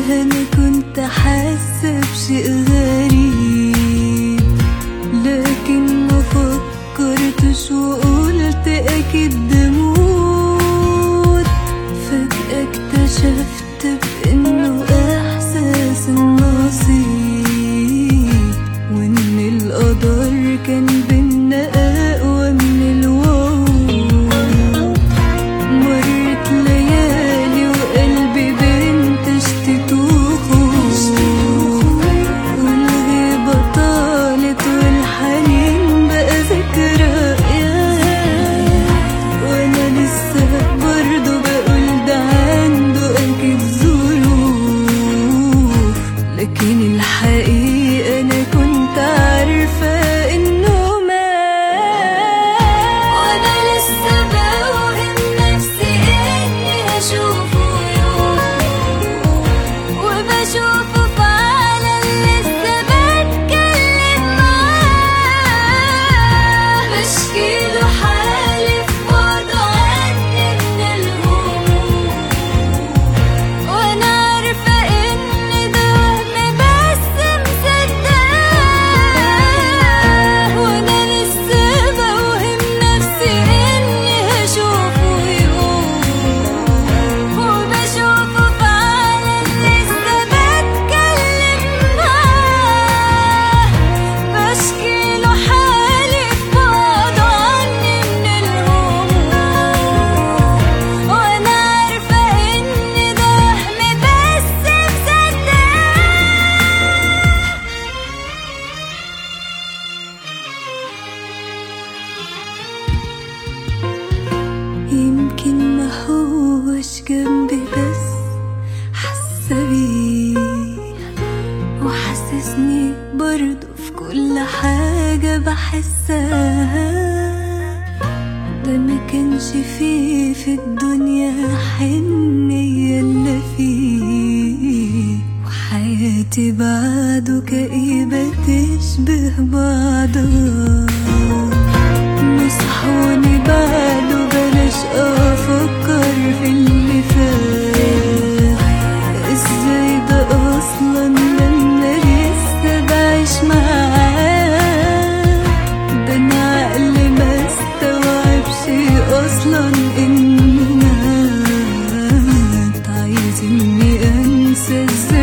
وقتها انا كنت حاسة بشيء غريب لكن ما فكرتش وقلت اكيد ده موت فجأة اكتشفت بانه احساس النصيب وان القدر كان بينا اقوى من الوعود مرت ليالي وقلبي بنت اشتكوخ والغيبة طالت والحنين بقى ذكريات وانا لسه برضه بقول ده عنده اكيد ظروف لكن الحقيقة انا كنت عارفة انه مات وانا لسه بوهم نفسي اني هشوفه يوم وبشوفه فعلا لسه بتكلم معاه بشكيله حالي في بعده عني من الهموم وانا عارفه ان ده وهم بس مصدقاه وانا لسه بوهم نفسي اني هشوفه يوم وبشوفه فعلا لسه بتكلم معاه بشكيله حالي في بعده عني من الهموم وانا عارفه ان ده وهم بس مصدقاه يمكن ما هوش جنبي بس حاسة بيه وحسسني برضه في كل حاجة بحسها ده ما كانش فيه في الدنيا حنية إلا فيه وحياتي بعده كئيبة تشبه بعضها مصحوني بعده بلاش افكر في اللي فات ازاي ده اصلا لما لسه بعيش معاه ده انا عقلي ما استوعبش اصلا انه مات عايز اني انسى ازاي